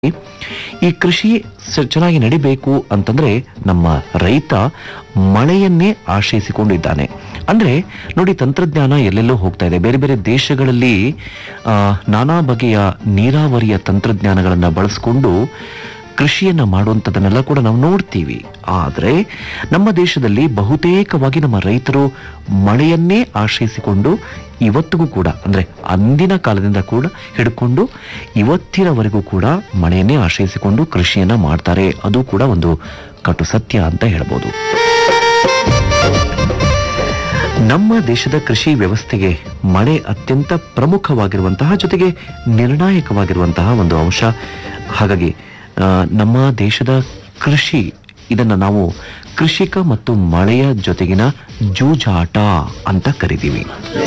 ಈ ಕೃಷಿ ಸ- ಚೆನ್ನಾಗಿ ನಡಿಬೇಕು ಅಂತಂದ್ರೆ ನಮ್ಮ ರೈತ ಮಳೆಯನ್ನೇ ಆಶ್ರಯಿಸಿಕೊಂಡಿದ್ದಾನೆ ಅಂದ್ರೆ ನೋಡಿ ತಂತ್ರಜ್ಞಾನ ಎಲ್ಲೆಲ್ಲೋ ಹೋಗ್ತಾ ಇದೆ ಬೇರೆ ಬೇರೆ ದೇಶಗಳಲ್ಲಿ ಆ, ನಾನಾ ಬಗೆಯ ನೀರಾವರಿಯ ತಂತ್ರಜ್ಞಾನಗಳನ್ನ ಬಳಸಿಕೊಂಡು ಕೃಷಿಯನ್ನ ಮಾಡುವಂಥದ್ದನ್ನೆಲ್ಲ ಕೂಡ ನಾವು ನೋಡ್ತೀವಿ ಆದ್ರೆ ನಮ್ಮ ದೇಶದಲ್ಲಿ ಬಹುತೇಕವಾಗಿ ನಮ್ಮ ರೈತರು ಮಳೆಯನ್ನೇ ಆಶ್ರಯಿಸಿಕೊಂಡು ಇವತ್ತಿಗೂ ಕೂಡ ಅಂದ್ರೆ ಅಂದಿನ ಕಾಲದಿಂದ ಕೂಡ ಹಿಡ್ಕೊಂಡು ಇವತ್ತಿನವರೆಗೂ ಕೂಡ ಮಳೆಯನ್ನೇ ಆಶ್ರಯಿಸಿಕೊಂಡು ಕೃಷಿಯನ್ನ ಮಾಡ್ತಾರೆ ಅದು ಕೂಡ ಒಂದು ಕಟು ಸತ್ಯ ಅಂತ ಹೇಳ್ಬೋದು ನಮ್ಮ ದೇಶದ ಕೃಷಿ ವ್ಯವಸ್ಥೆಗೆ ಮಳೆ ಅತ್ಯಂತ ಪ್ರಮುಖವಾಗಿರುವಂತಹ ಜೊತೆಗೆ ನಿರ್ಣಾಯಕವಾಗಿರುವಂತಹ ಒಂದು ಅಂಶ ಹಾಗಾಗಿ ಆ, ನಮ್ಮ ದೇಶದ ಕೃಷಿ ಇದನ್ನ ನಾವು ಕೃಷಿಕ ಮತ್ತು ಮಳೆಯ ಜೊತೆಗಿನ ಜೂಜಾಟ ಅಂತ ಕರಿತೀವಿ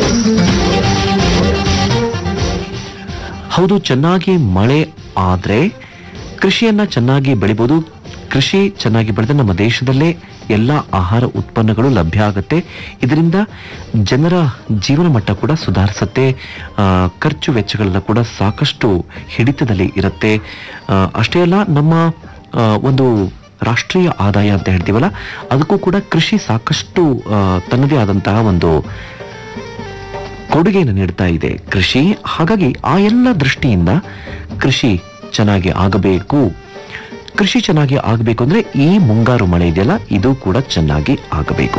ಹೌದು ಚೆನ್ನಾಗಿ ಮಳೆ ಆದ್ರೆ ಕೃಷಿಯನ್ನ ಚೆನ್ನಾಗಿ ಬೆಳಿಬೋದು ಕೃಷಿ ಚೆನ್ನಾಗಿ ಬೆಳೆದ್ರೆ ನಮ್ಮ ದೇಶದಲ್ಲೇ ಎಲ್ಲ ಆಹಾರ ಉತ್ಪನ್ನಗಳು ಲಭ್ಯ ಆಗುತ್ತೆ ಇದರಿಂದ ಜನರ ಜೀವನ ಮಟ್ಟ ಕೂಡ ಸುಧಾರಿಸುತ್ತೆ ಆ, ಖರ್ಚು ವೆಚ್ಚಗಳೆಲ್ಲ ಕೂಡ ಸಾಕಷ್ಟು ಹಿಡಿತದಲ್ಲಿ ಇರುತ್ತೆ ಆ, ಅಷ್ಟೇ ಅಲ್ಲ ನಮ್ಮ ಆ, ಒಂದು ರಾಷ್ಟ್ರೀಯ ಆದಾಯ ಅಂತ ಹೇಳ್ತೀವಲ್ಲ ಅದಕ್ಕೂ ಕೂಡ ಕೃಷಿ ಸಾಕಷ್ಟು ಆ, ತನ್ನದೇ ಆದಂತಹ ಒಂದು ಕೊಡುಗೆಯನ್ನು ನೀಡ್ತಾ ಇದೆ ಕೃಷಿ ಹಾಗಾಗಿ ಆ ಎಲ್ಲ ದೃಷ್ಟಿಯಿಂದ ಕೃಷಿ ಚೆನ್ನಾಗಿ ಆಗಬೇಕು ಕೃಷಿ ಚೆನ್ನಾಗಿ ಆಗಬೇಕು ಅಂದ್ರೆ ಈ ಮುಂಗಾರು ಮಳೆ ಇದೆಯಲ್ಲ ಇದು ಕೂಡ ಚೆನ್ನಾಗಿ ಆಗಬೇಕು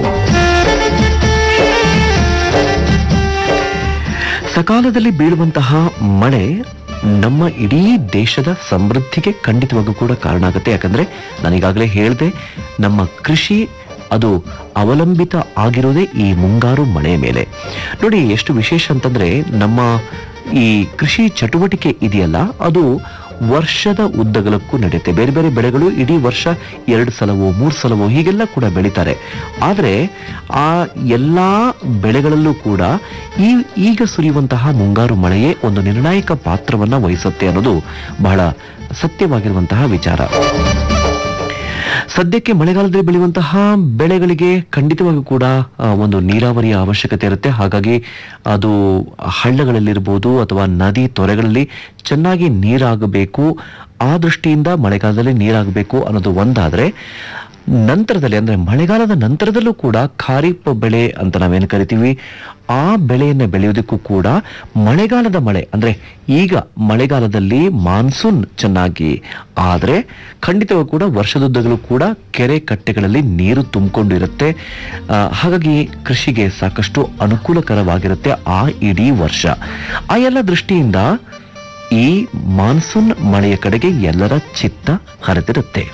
ಸಕಾಲದಲ್ಲಿ ಬೀಳುವಂತಹ ಮಳೆ ನಮ್ಮ ಇಡೀ ದೇಶದ ಸಮೃದ್ಧಿಗೆ ಖಂಡಿತವಾಗೂ ಕೂಡ ಕಾರಣ ಆಗುತ್ತೆ ಯಾಕಂದ್ರೆ ನಾನೀಗಾಗಲೇ ಹೇಳಿದೆ ನಮ್ಮ ಕೃಷಿ ಅದು ಅವಲಂಬಿತ ಆಗಿರೋದೇ ಈ ಮುಂಗಾರು ಮಳೆಯ ಮೇಲೆ ನೋಡಿ ಎಷ್ಟು ವಿಶೇಷ ಅಂತಂದ್ರೆ ನಮ್ಮ ಈ ಕೃಷಿ ಚಟುವಟಿಕೆ ಇದೆಯಲ್ಲ ಅದು ವರ್ಷದ ಉದ್ದಗಲಕ್ಕೂ ನಡೆಯುತ್ತೆ ಬೇರೆ ಬೇರೆ ಬೆಳೆಗಳು ಇಡೀ ವರ್ಷ ಎರಡು ಸಲವೋ ಮೂರು ಸಲವೋ ಹೀಗೆಲ್ಲ ಕೂಡ ಬೆಳೀತಾರೆ ಆದರೆ ಆ ಎಲ್ಲಾ ಬೆಳೆಗಳಲ್ಲೂ ಕೂಡ ಈ ಈಗ ಸುರಿಯುವಂತಹ ಮುಂಗಾರು ಮಳೆಯೇ ಒಂದು ನಿರ್ಣಾಯಕ ಪಾತ್ರವನ್ನ ವಹಿಸುತ್ತೆ ಅನ್ನೋದು ಬಹಳ ಸತ್ಯವಾಗಿರುವಂತಹ ವಿಚಾರ ಸದ್ಯಕ್ಕೆ ಮಳೆಗಾಲದಲ್ಲಿ ಬೆಳೆಯುವಂತಹ ಬೆಳೆಗಳಿಗೆ ಖಂಡಿತವಾಗಿಯೂ ಕೂಡ ಆ, ಒಂದು ನೀರಾವರಿಯ ಅವಶ್ಯಕತೆ ಇರುತ್ತೆ ಹಾಗಾಗಿ ಅದು ಹಳ್ಳಗಳಲ್ಲಿರ್ಬೋದು ಅಥವಾ ನದಿ ತೊರೆಗಳಲ್ಲಿ ಚೆನ್ನಾಗಿ ನೀರಾಗಬೇಕು ಆ ದೃಷ್ಟಿಯಿಂದ ಮಳೆಗಾಲದಲ್ಲಿ ನೀರಾಗಬೇಕು ಅನ್ನೋದು ಒಂದಾದ್ರೆ ನಂತರದಲ್ಲಿ ಅಂದ್ರೆ ಮಳೆಗಾಲದ ನಂತರದಲ್ಲೂ ಕೂಡ ಖಾರಿಫ್ ಬೆಳೆ ಅಂತ ನಾವೇನು ಕರಿತೀವಿ ಆ ಬೆಳೆಯನ್ನು ಬೆಳೆಯೋದಕ್ಕೂ ಕೂಡ ಮಳೆಗಾಲದ ಮಳೆ ಅಂದ್ರೆ ಈಗ ಮಳೆಗಾಲದಲ್ಲಿ ಮಾನ್ಸೂನ್ ಚೆನ್ನಾಗಿ ಆದ್ರೆ ಖಂಡಿತವಾಗೂ ಕೂಡ ವರ್ಷದುದ್ದಗಲೂ ಕೂಡ ಕೆರೆ ಕಟ್ಟೆಗಳಲ್ಲಿ ನೀರು ತುಂಬಿಕೊಂಡಿರುತ್ತೆ ಆ, ಹಾಗಾಗಿ ಕೃಷಿಗೆ ಸಾಕಷ್ಟು ಅನುಕೂಲಕರವಾಗಿರುತ್ತೆ ಆ ಇಡೀ ವರ್ಷ ಆ ಎಲ್ಲ ದೃಷ್ಟಿಯಿಂದ ಈ ಮಾನ್ಸೂನ್ ಮಳೆಯ ಕಡೆಗೆ ಎಲ್ಲರ ಚಿತ್ತ ಹರಿದಿರುತ್ತೆ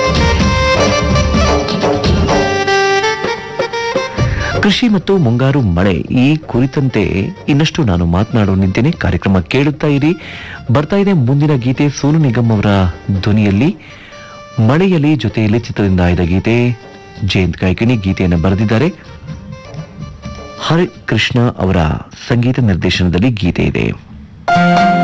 ಕೃಷಿ ಮತ್ತು ಮುಂಗಾರು ಮಳೆ ಈ ಕುರಿತಂತೆ ಇನ್ನಷ್ಟು ನಾನು ಮಾತನಾಡೋನಿದ್ದೇನೆ ಕಾರ್ಯಕ್ರಮ ಕೇಳುತ್ತಾ ಇರಿ ಬರ್ತಾ ಇದೆ ಮುಂದಿನ ಗೀತೆ ಸೋನು ನಿಗಮ್ ಅವರ ಧ್ವನಿಯಲ್ಲಿ ಮಳೆಯಲ್ಲಿ ಜೊತೆಯಲ್ಲಿ ಚಿತ್ರದಿಂದ ಆಯ್ದ ಗೀತೆ ಜಯಂತ್ ಕಾಯ್ಕಿಣಿ ಗೀತೆಯನ್ನು ಬರೆದಿದ್ದಾರೆ ಹರಿ ಕೃಷ್ಣ ಅವರ ಸಂಗೀತ ನಿರ್ದೇಶನದಲ್ಲಿ ಗೀತೆ ಇದೆ